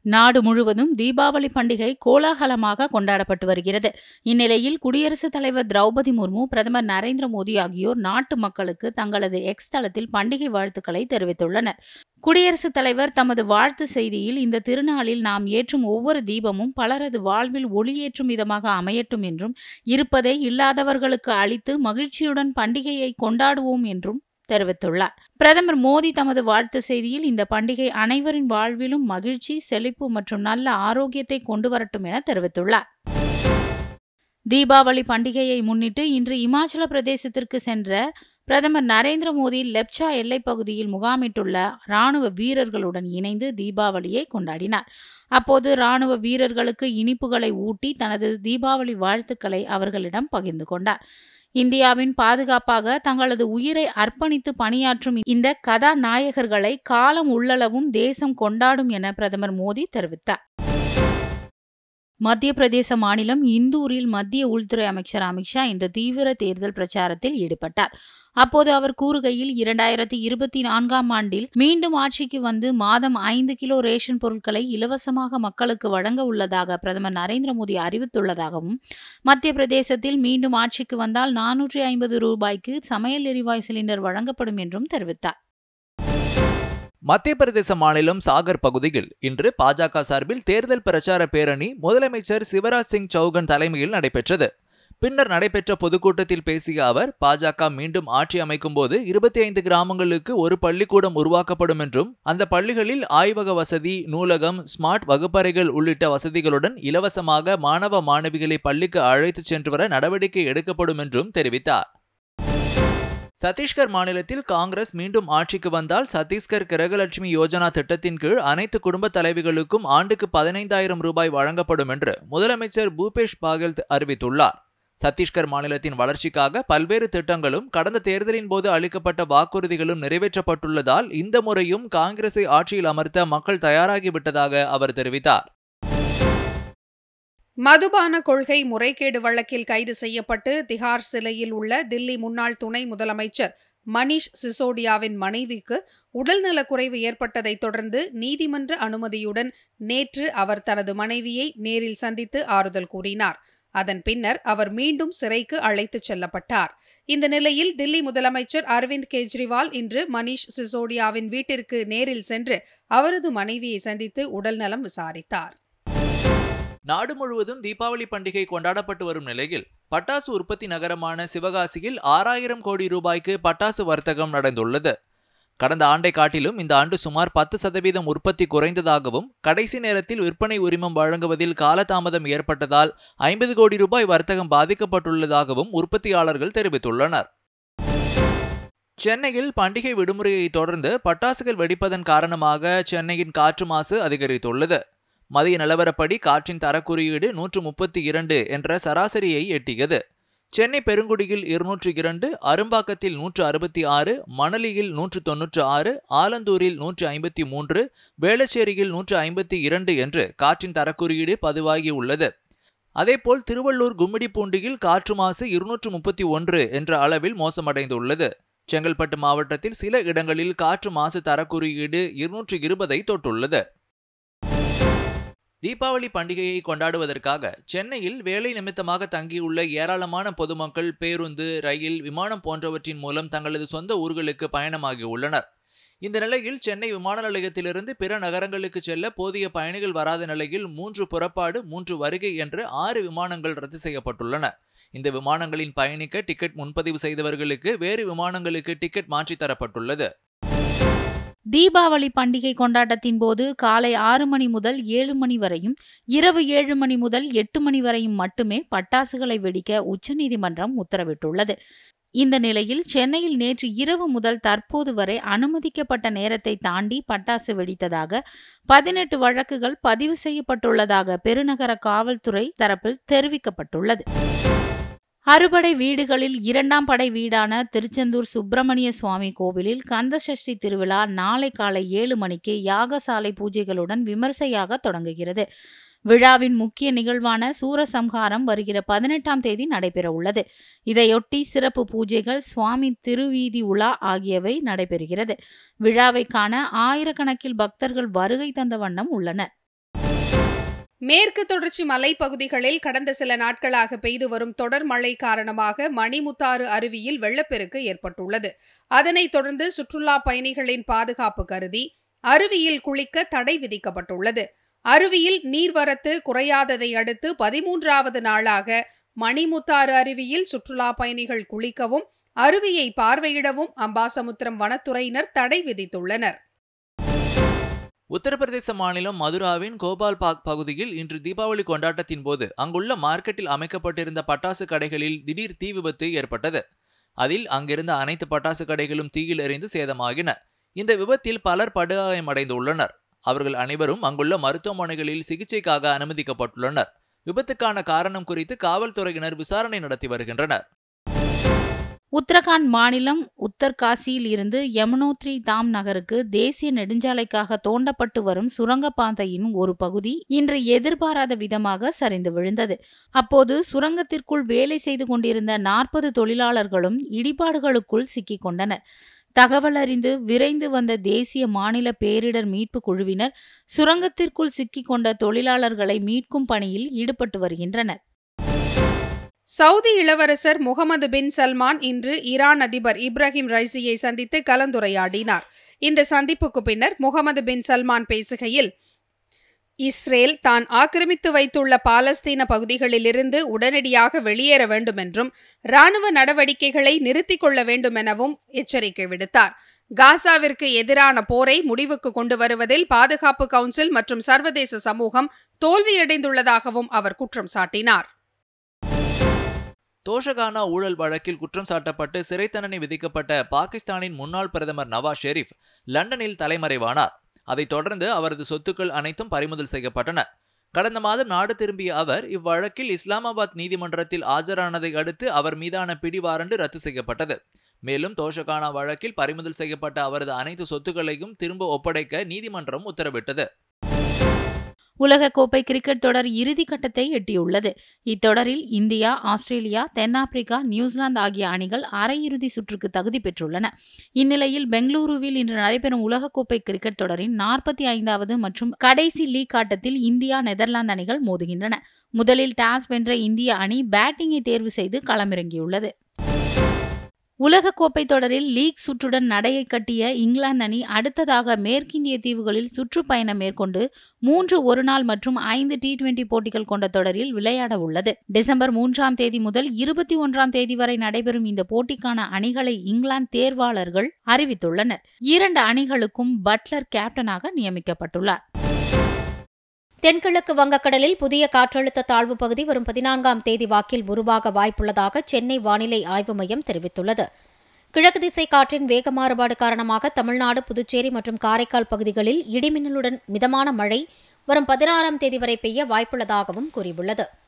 நாடு முழுவதும் தீபாவளி பண்டிகை கோலாகலமாக கொண்டாடப்பட்டு வருகிறது இந்நிலையில் குடியரசுத் தலைவர் திரௌபதி முர்மு பிரதமர் நரேந்திர மோடி ஆகியோர் நாட்டு மக்களுக்கு தங்களது எக்ஸ் தளத்தில் பண்டிகை வாழ்த்துக்களை தெரிவித்துள்ளனர் குடியரசுத் தலைவர் தமது வாழ்த்து செய்தியில் இந்த திருநாளில் நாம் ஏற்றும் ஒவ்வொரு தீபமும் பலரது வாழ்வில் ஒளியேற்றும் விதமாக அமையட்டும் என்றும் இருப்பதை இல்லாதவர்களுக்கு அளித்து மகிழ்ச்சியுடன் பண்டிகையை கொண்டாடுவோம் என்றும் தெரிவித்துள்ளார் பிரதமர் மோடி தமது வாழ்த்து செய்தியில் இந்த பண்டிகை அனைவரின் வாழ்விலும் மகிழ்ச்சி செழிப்பு மற்றும் நல்ல ஆரோக்கியத்தை கொண்டு வரட்டும் என தெரிவித்துள்ளார் தீபாவளி பண்டிகையை முன்னிட்டு இன்று இமாச்சல பிரதேசத்திற்கு சென்ற பிரதமர் நரேந்திர மோடி லெப்சா எல்லைப் பகுதியில் முகாமிட்டுள்ள ராணுவ வீரர்களுடன் இணைந்து தீபாவளியை கொண்டாடினார் அப்போது ராணுவ வீரர்களுக்கு இனிப்புகளை ஊட்டி தனது தீபாவளி வாழ்த்துக்களை அவர்களிடம் பகிர்ந்து கொண்டார் இந்தியாவின் பாதுகாப்பாக தங்களது உயிரை அர்ப்பணித்து பணியாற்றும் இந்த கதாநாயகர்களை காலம் உள்ளளவும் தேசம் கொண்டாடும் என பிரதமர் மோடி தெரிவித்தார் மத்திய பிரதேச மாநிலம் இந்தூரில் மத்திய உள்துறை அமைச்சர் அமித்ஷா இன்று தீவிர தேர்தல் பிரச்சாரத்தில் ஈடுபட்டார் அப்போது அவர் கூறுகையில் இரண்டாயிரத்தி இருபத்தி நான்காம் ஆண்டில் மீண்டும் ஆட்சிக்கு வந்து மாதம் ஐந்து கிலோ ரேஷன் பொருட்களை இலவசமாக மக்களுக்கு வழங்க உள்ளதாக பிரதமர் நரேந்திர மோடி அறிவித்துள்ளதாகவும் மத்திய பிரதேசத்தில் மீண்டும் ஆட்சிக்கு வந்தால் நானூற்றி ஐம்பது ரூபாய்க்கு சமையல் எரிவாயு சிலிண்டர் வழங்கப்படும் என்றும் தெரிவித்தார் மத்திய பிரதேச மாநிலம் சாகர் பகுதியில் இன்று பாஜக சார்பில் தேர்தல் பிரச்சார பேரணி முதலமைச்சர் சிவராஜ் சிங் சௌகன் தலைமையில் நடைபெற்றது பின்னர் நடைபெற்ற பொதுக்கூட்டத்தில் பேசிய அவர் பாஜக மீண்டும் ஆட்சி அமைக்கும் போது இருபத்தி ஐந்து கிராமங்களுக்கு ஒரு பள்ளிக்கூடம் உருவாக்கப்படும் என்றும் அந்த பள்ளிகளில் ஆய்வக வசதி நூலகம் ஸ்மார்ட் வகுப்பறைகள் உள்ளிட்ட வசதிகளுடன் இலவசமாக மாணவ மாணவிகளை பள்ளிக்கு அழைத்துச் சென்று வர நடவடிக்கை எடுக்கப்படும் என்றும் தெரிவித்தார் சத்தீஸ்கர் மாநிலத்தில் காங்கிரஸ் மீண்டும் ஆட்சிக்கு வந்தால் சத்தீஸ்கர் கிரகலட்சுமி யோஜனா திட்டத்தின் கீழ் அனைத்து குடும்ப தலைவிகளுக்கும் ஆண்டுக்கு பதினைந்தாயிரம் ரூபாய் வழங்கப்படும் என்று முதலமைச்சர் பூபேஷ் பாகல் அறிவித்துள்ளார் சத்தீஸ்கர் மாநிலத்தின் வளர்ச்சிக்காக பல்வேறு திட்டங்களும் கடந்த தேர்தலின் போது அளிக்கப்பட்ட வாக்குறுதிகளும் நிறைவேற்றப்பட்டுள்ளதால் இந்த முறையும் காங்கிரஸை ஆட்சியில் அமர்த்த மக்கள் தயாராகிவிட்டதாக அவர் தெரிவித்தார் மதுபான கொள்கை முறைகேடு வழக்கில் கைது செய்யப்பட்டு திகார் சிலையில் உள்ள தில்லி முன்னாள் துணை முதலமைச்சர் மணீஷ் சிசோடியாவின் மனைவிக்கு உடல்நலக்குறைவு ஏற்பட்டதைத் தொடர்ந்து நீதிமன்ற அனுமதியுடன் நேற்று அவர் தனது மனைவியை நேரில் சந்தித்து ஆறுதல் கூறினார் அதன் பின்னர் அவர் மீண்டும் சிறைக்கு அழைத்துச் செல்லப்பட்டார் இந்த நிலையில் தில்லி முதலமைச்சர் அரவிந்த் கெஜ்ரிவால் இன்று மணீஷ் சிசோடியாவின் வீட்டிற்கு நேரில் சென்று அவரது மனைவியை சந்தித்து உடல்நலம் விசாரித்தார் நாடு முழுவதும் தீபாவளி பண்டிகை கொண்டாடப்பட்டு வரும் நிலையில் பட்டாசு உற்பத்தி நகரமான சிவகாசியில் ஆறாயிரம் கோடி ரூபாய்க்கு பட்டாசு வர்த்தகம் நடந்துள்ளது கடந்த ஆண்டை காட்டிலும் இந்த ஆண்டு சுமார் பத்து சதவீதம் உற்பத்தி குறைந்ததாகவும் கடைசி நேரத்தில் விற்பனை உரிமம் வழங்குவதில் காலதாமதம் ஏற்பட்டதால் ஐம்பது கோடி ரூபாய் வர்த்தகம் பாதிக்கப்பட்டுள்ளதாகவும் உற்பத்தியாளர்கள் தெரிவித்துள்ளனர் சென்னையில் பண்டிகை விடுமுறையை தொடர்ந்து பட்டாசுகள் வெடிப்பதன் காரணமாக சென்னையின் காற்று மாசு அதிகரித்துள்ளது மதிய நிலவரப்படி காற்றின் தரக்குறியீடு நூற்று முப்பத்தி இரண்டு என்ற சராசரியை எட்டியது சென்னை பெருங்குடியில் இருநூற்று இரண்டு அரும்பாக்கத்தில் நூற்று அறுபத்தி ஆறு மணலியில் நூற்று தொன்னூற்று ஆறு ஆலந்தூரில் நூற்று ஐம்பத்தி மூன்று வேளச்சேரியில் நூற்று ஐம்பத்தி இரண்டு என்று காற்றின் தரக்குறியீடு பதிவாகியுள்ளது அதேபோல் திருவள்ளூர் கும்மிடிப்பூண்டியில் காற்று மாசு இருநூற்று முப்பத்தி ஒன்று என்ற அளவில் மோசமடைந்துள்ளது செங்கல்பட்டு மாவட்டத்தில் சில இடங்களில் காற்று மாசு தரக்குறியீடு இருநூற்று இருபதை தொட்டுள்ளது தீபாவளி பண்டிகையை கொண்டாடுவதற்காக சென்னையில் வேலை நிமித்தமாக தங்கியுள்ள ஏராளமான பொதுமக்கள் பேருந்து ரயில் விமானம் போன்றவற்றின் மூலம் தங்களது சொந்த ஊர்களுக்கு பயணமாகி உள்ளனர் இந்த நிலையில் சென்னை விமான நிலையத்திலிருந்து பிற நகரங்களுக்கு செல்ல போதிய பயணிகள் வராத நிலையில் மூன்று புறப்பாடு மூன்று வருகை என்று ஆறு விமானங்கள் ரத்து செய்யப்பட்டுள்ளன இந்த விமானங்களின் பயணிக்க டிக்கெட் முன்பதிவு செய்தவர்களுக்கு வேறு விமானங்களுக்கு டிக்கெட் மாற்றித் தரப்பட்டுள்ளது தீபாவளி பண்டிகை கொண்டாட்டத்தின் போது காலை ஆறு மணி முதல் ஏழு மணி வரையும் இரவு ஏழு மணி முதல் எட்டு மணி வரையும் மட்டுமே பட்டாசுகளை வெடிக்க உச்சநீதிமன்றம் உத்தரவிட்டுள்ளது இந்த நிலையில் சென்னையில் நேற்று இரவு முதல் தற்போது வரை அனுமதிக்கப்பட்ட நேரத்தை தாண்டி பட்டாசு வெடித்ததாக பதினெட்டு வழக்குகள் பதிவு செய்யப்பட்டுள்ளதாக பெருநகர காவல்துறை தரப்பில் தெரிவிக்கப்பட்டுள்ளது அறுபடை வீடுகளில் இரண்டாம் படை வீடான திருச்செந்தூர் சுப்பிரமணிய சுவாமி கோவிலில் கந்தசஷ்டி திருவிழா நாளை காலை ஏழு மணிக்கு யாகசாலை பூஜைகளுடன் விமர்சையாக தொடங்குகிறது விழாவின் முக்கிய நிகழ்வான சூரசம்ஹாரம் வருகிற பதினெட்டாம் தேதி நடைபெற உள்ளது இதையொட்டி சிறப்பு பூஜைகள் சுவாமி திருவீதி உலா ஆகியவை நடைபெறுகிறது விழாவை காண ஆயிரக்கணக்கில் பக்தர்கள் வருகை தந்த வண்ணம் உள்ளனர் மேற்கு தொடர்ச்சி மலைப்பகுதிகளில் கடந்த சில நாட்களாக பெய்து வரும் தொடர் மழை காரணமாக மணிமுத்தாறு அருவியில் வெள்ளப்பெருக்கு ஏற்பட்டுள்ளது அதனைத் தொடர்ந்து சுற்றுலா பயணிகளின் பாதுகாப்பு கருதி அருவியில் குளிக்க தடை விதிக்கப்பட்டுள்ளது அருவியில் நீர்வரத்து குறையாததை அடுத்து பதிமூன்றாவது நாளாக மணிமுத்தாறு அருவியில் சுற்றுலா பயணிகள் குளிக்கவும் அருவியை பார்வையிடவும் அம்பாசமுத்திரம் வனத்துறையினர் தடை விதித்துள்ளனர் உத்தரப்பிரதேச மாநிலம் மதுராவின் கோபால் பாக் பகுதியில் இன்று தீபாவளி கொண்டாட்டத்தின் போது அங்குள்ள மார்க்கெட்டில் அமைக்கப்பட்டிருந்த பட்டாசு கடைகளில் திடீர் தீ விபத்து ஏற்பட்டது அதில் அங்கிருந்த அனைத்து பட்டாசு கடைகளும் தீயில் எரிந்து சேதமாகின இந்த விபத்தில் பலர் படுகாயமடைந்துள்ளனர் அவர்கள் அனைவரும் அங்குள்ள மருத்துவமனைகளில் சிகிச்சைக்காக அனுமதிக்கப்பட்டுள்ளனர் விபத்துக்கான காரணம் குறித்து காவல்துறையினர் விசாரணை நடத்தி வருகின்றனர் உத்தரகாண்ட் மாநிலம் உத்தர்காசியில் இருந்து யமுனோத்ரி தாம் நகருக்கு தேசிய நெடுஞ்சாலைக்காக தோண்டப்பட்டு வரும் சுரங்கப்பாதையின் ஒரு பகுதி இன்று எதிர்பாராத விதமாக சரிந்து விழுந்தது அப்போது சுரங்கத்திற்குள் வேலை செய்து கொண்டிருந்த நாற்பது தொழிலாளர்களும் இடிபாடுகளுக்குள் சிக்கிக் கொண்டனர் தகவல் அறிந்து விரைந்து வந்த தேசிய மாநில பேரிடர் மீட்பு குழுவினர் சுரங்கத்திற்குள் சிக்கிக் கொண்ட தொழிலாளர்களை மீட்கும் பணியில் ஈடுபட்டு வருகின்றனர் சவுதி இளவரசர் முகமது பின் சல்மான் இன்று ஈரான் அதிபர் இப்ராஹிம் ரைசியை சந்தித்து கலந்துரையாடினார் இந்த சந்திப்புக்கு பின்னர் முகமது பின் சல்மான் பேசுகையில் இஸ்ரேல் தான் ஆக்கிரமித்து வைத்துள்ள பாலஸ்தீன பகுதிகளிலிருந்து உடனடியாக வெளியேற வேண்டும் என்றும் ராணுவ நடவடிக்கைகளை நிறுத்திக் கொள்ள வேண்டும் எனவும் எச்சரிக்கை விடுத்தார் காசாவிற்கு எதிரான போரை முடிவுக்கு கொண்டு வருவதில் பாதுகாப்பு கவுன்சில் மற்றும் சர்வதேச சமூகம் தோல்வியடைந்துள்ளதாகவும் அவர் குற்றம் சாட்டினார் தோஷகானா ஊழல் வழக்கில் குற்றம் சாட்டப்பட்டு சிறை தண்டனை விதிக்கப்பட்ட பாகிஸ்தானின் முன்னாள் பிரதமர் நவாஸ் ஷெரீப் லண்டனில் தலைமறைவானார் அதைத் தொடர்ந்து அவரது சொத்துக்கள் அனைத்தும் பறிமுதல் செய்யப்பட்டன கடந்த மாதம் நாடு திரும்பிய அவர் இவ்வழக்கில் இஸ்லாமாபாத் நீதிமன்றத்தில் ஆஜரானதை அடுத்து அவர் மீதான பிடிவாரண்டு ரத்து செய்யப்பட்டது மேலும் தோஷகானா வழக்கில் பறிமுதல் செய்யப்பட்ட அவரது அனைத்து சொத்துக்களையும் திரும்ப ஒப்படைக்க நீதிமன்றம் உத்தரவிட்டது உலகக்கோப்பை கிரிக்கெட் தொடர் இறுதிக்கட்டத்தை எட்டியுள்ளது இத்தொடரில் இந்தியா ஆஸ்திரேலியா தென்னாப்பிரிக்கா நியூசிலாந்து ஆகிய அணிகள் அரையிறுதி சுற்றுக்கு தகுதி பெற்றுள்ளன இந்நிலையில் பெங்களூருவில் இன்று நடைபெறும் உலகக்கோப்பை கிரிக்கெட் தொடரின் நாற்பத்தி ஐந்தாவது மற்றும் கடைசி லீக் ஆட்டத்தில் இந்தியா நெதர்லாந்து அணிகள் மோதுகின்றன முதலில் டாஸ் வென்ற இந்திய அணி பேட்டிங்கை தேர்வு செய்து களமிறங்கியுள்ளது உலகக்கோப்பை தொடரில் லீக் சுற்றுடன் நடையை கட்டிய இங்கிலாந்து அணி அடுத்ததாக மேற்கிந்திய தீவுகளில் சுற்றுப்பயணம் மேற்கொண்டு மூன்று ஒருநாள் மற்றும் ஐந்து டி டுவெண்டி போட்டிகள் கொண்ட தொடரில் விளையாட உள்ளது டிசம்பர் மூன்றாம் தேதி முதல் இருபத்தி ஒன்றாம் தேதி வரை நடைபெறும் இந்த போட்டிக்கான அணிகளை இங்கிலாந்து தேர்வாளர்கள் அறிவித்துள்ளனர் இரண்டு அணிகளுக்கும் பட்லர் கேப்டனாக நியமிக்கப்பட்டுள்ளார் தென்கிழக்கு வங்கக்கடலில் புதிய காற்றழுத்த தாழ்வு பகுதி வரும் பதினான்காம் தேதி வாக்கில் உருவாக வாய்ப்புள்ளதாக சென்னை வானிலை ஆய்வு மையம் தெரிவித்துள்ளது கிழக்கு திசை காற்றின் வேக மாறுபாடு காரணமாக தமிழ்நாடு புதுச்சேரி மற்றும் காரைக்கால் பகுதிகளில் இடிமின்னலுடன் மிதமான மழை வரும் பதினாறாம் தேதி வரை பெய்ய வாய்ப்புள்ளதாகவும் கூறியுள்ளது